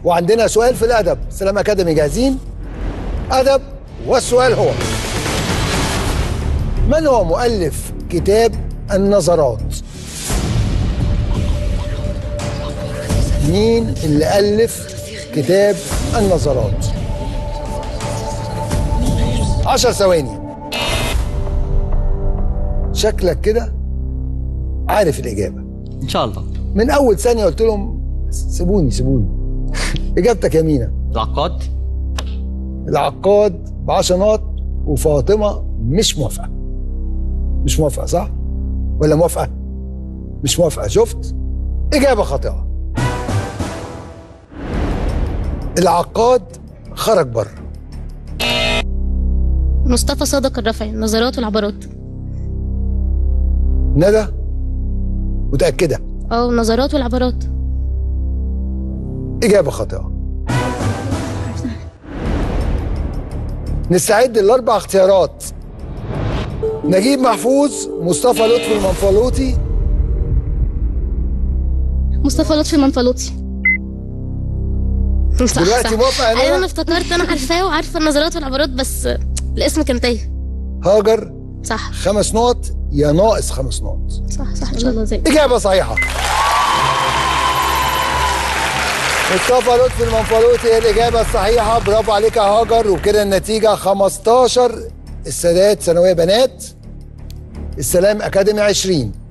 وعندنا سؤال في الادب سلام اكاديمي جاهزين ادب والسؤال هو من هو مؤلف كتاب النظرات مين اللي الف كتاب النظرات عشر ثواني شكلك كده عارف الإجابة ان شاء الله من أول ثانية قلت لهم سيبوني سيبوني إجابتك يا مينا العقاد العقاد بعشر نقط وفاطمة مش موافقة مش موافقة صح؟ ولا موافقة؟ مش موافقة شفت؟ إجابة خاطئة العقاد خرج بره مصطفى صادق الرفعي النظرات والعبارات ندى متأكدة اه النظرات والعبارات إجابة خاطئة نستعد للأربع اختيارات نجيب محفوظ مصطفى لطفي المنفلوطي مصطفى لطفي المنفلوطي صح دلوقتي صح. موافقة يا ندى؟ ايوه انا افتكرت انا عارفاه وعارفه النظرات والعبارات بس الاسم كان تايه هاجر صح خمس نقط يا ناقص خمس نقط صح صح ان شاء الله زي إجابة صحيحة مصطفى لطفي المنفلوطي هي الإجابة الصحيحة برافو عليك يا هاجر وبكده النتيجة 15 السادات ثانوية بنات السلام أكاديمي 20